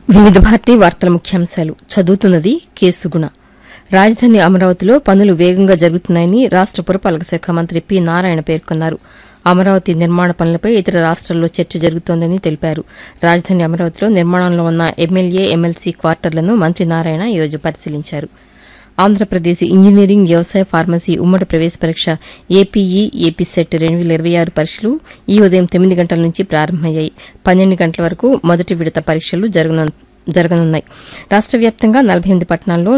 వివిధ భారతి వార్తల ముఖ్యాంశాలు చదువుతున్నది కేసుగుణ రాజధాని అమరావతిలో పనులు వేగంగా జరుగుతున్నాయని రాష్ట పురపాలక శాఖ మంత్రి పి నారాయణ పేర్కొన్నారు అమరావతి నిర్మాణ పనులపై ఇతర రాష్ట్రాల్లో చర్చ జరుగుతోందని తెలిపారు రాజధాని అమరావతిలో నిర్మాణంలో ఉన్న ఎమ్మెల్యే ఎమ్మెల్సీ క్వార్టర్లను మంత్రి నారాయణ ఈరోజు పరిశీలించారు ఆంధ్రప్రదేశ్ ఇంజనీరింగ్ వ్యవసాయ ఫార్మసీ ఉమ్మడి ప్రవేశ పరీక్ష ఏపీఈ ఏపీ సెట్ రెండు వేల ఇరవై ఆరు పరీక్షలు ఈ ఉదయం తొమ్మిది గంటల నుంచి ప్రారంభమయ్యాయి పన్నెండు గంటల వరకు మొదటి విడత పరీక్షలు జరగనున్నాయి రాష్ట్ర వ్యాప్తంగా నలభై ఎనిమిది పట్టణాల్లో